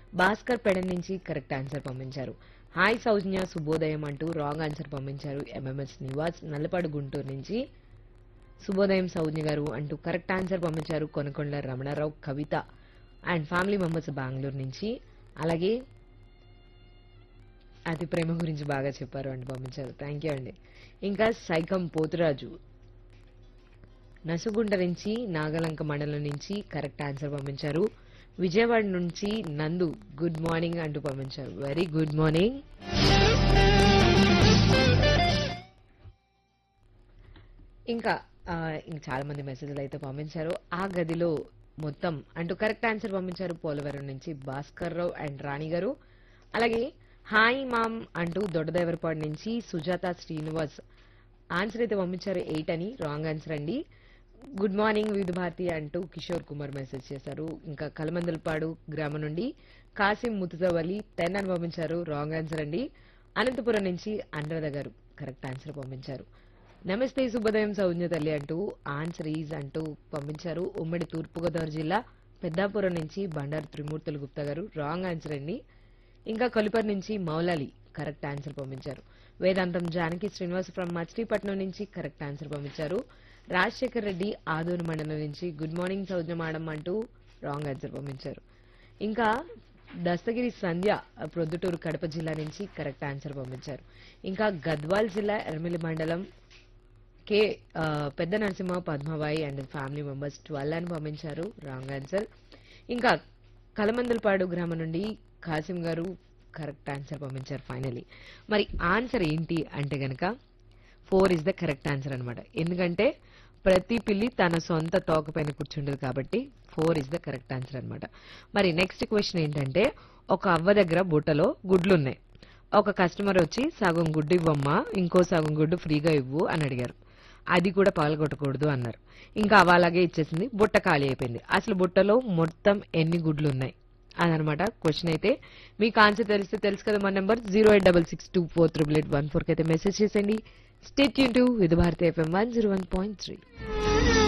భాస్కర్ పెడ నుంచి correct answer పంపించారు హాయ్ సౌజన్య శుభోదయం అంటూ రాంగ్ ఆన్సర్ పంపించారు ఎంఎంఎస్ నివాస్ నల్లపాడు గుంటూరు నుంచి శుభోదయం సౌజ్ఞ గారు అంటూ కరెక్ట్ ఆన్సర్ పంపించారు Konakonda Ramanarao Kavitha and family members Bengaluru నుంచి అలాగే అతి ప్రేమ గురించి బాగా చెప్పారు అండి పంపించారు థ్యాంక్ యూ అండి ఇంకా సైకం పోతురాజు నసుగుంట నుంచి నాగలంక మండలం నుంచి కరెక్ట్ ఆన్సర్ పంపించారు విజయవాడ నుంచి నందు గుడ్ మార్నింగ్ అంటూ పంపించారు వెరీ గుడ్ మార్నింగ్ ఇంకా ఆ, ఇంకా చాలా మంది మెసేజ్లు అయితే పంపించారు ఆ గదిలో మొత్తం అంటూ కరెక్ట్ ఆన్సర్ పంపించారు పోలవరం నుంచి భాస్కర్ రావు అండ్ రాణి గారు అలాగే హాయ్ మామ్ అంటూ దొడ్డదేవరపాడు నుంచి సుజాత శ్రీనివాస్ ఆన్సర్ అయితే పంపించారు ఎయిట్ అని రాంగ్ ఆన్సర్ అండి గుడ్ మార్నింగ్ వివిధ భారతి అంటూ కిషోర్ కుమార్ మెసేజ్ చేశారు ఇంకా కలమందలపాడు గ్రామం నుండి కాసిం ముతుజవలి టెన్ అని పంపించారు రాంగ్ ఆన్సర్ అండి అనంతపురం నుంచి అనురాధ గారు కరెక్ట్ ఆన్సర్ పంపించారు నమస్తే శుభోదయం సౌజ్ఞ తల్లి అంటూ ఆన్సర్ ఈజ్ అంటూ పంపించారు ఉమ్మడి తూర్పుగోదావరి జిల్లా పెద్దాపురం నుంచి బండారు త్రిమూర్తులు గుప్తా గారు రాంగ్ ఆన్సర్ అండి ఇంకా కొలిపర్ నుంచి మౌలాలి కరెక్ట్ ఆన్సర్ పంపించారు వేదాంతం జానకి శ్రీనివాస్ ఫ్రమ్ మచిలీపట్నం నుంచి కరెక్ట్ ఆన్సర్ పంపించారు రాజశేఖర్ రెడ్డి ఆదూరు మండలం నుంచి గుడ్ మార్నింగ్ సౌజ్ఞ మేడం అంటూ రాంగ్ ఆన్సర్ పంపించారు ఇంకా దస్తగిరి సంధ్య ప్రొద్దుటూరు కడప జిల్లా నుంచి కరెక్ట్ ఆన్సర్ పంపించారు ఇంకా గద్వాల్ జిల్లా ఎర్మిలి మండలం కే ఆ, పెద్ద Narasimha Padmabai and family members twelve అని పంపించారు రాంగ్ ఆన్సర్ ఇంకా కలమందలపాడు గ్రామం నుండి కాసిం గారు కరెక్ట్ ఆన్సర్ పంపించారు ఫైనలీ మరి ఆన్సర్ ఏంటి అంటే గనక four is the correct answer అన్నమాట ఎందుకంటే ప్రతి పిల్లి తన సొంత తోక పైన కూర్చుంటుంది కాబట్టి four is the correct answer అన్నమాట మరి నెక్స్ట్ క్వశ్చన్ ఏంటంటే ఒక అవ్వ దగ్గర బుట్టలో గుడ్లు ఉన్నాయి ఒక కస్టమర్ వచ్చి సగం గుడ్డు ఇవ్వమ్మా ఇంకో సగం గుడ్డు ఫ్రీగా ఇవ్వు అని అడిగారు అది కూడా పగలగొట్టకూడదు అన్నారు ఇంకా అవ అలాగే ఇచ్చేసింది బుట్ట ఖాళీ అయిపోయింది అసలు బుట్టలో మొత్తం ఎన్ని గుడ్లు ఉన్నాయి అదనమాట క్వశ్చన్ అయితే మీకు ఆన్సర్ తెలిస్తే తెలుసు కదా మన number zero eight double six two four triple eight one ఫోర్కి అయితే మెసేజ్ చేసేయండి స్టేట్ యూన్ to Vividh Bharati FM one zero one point three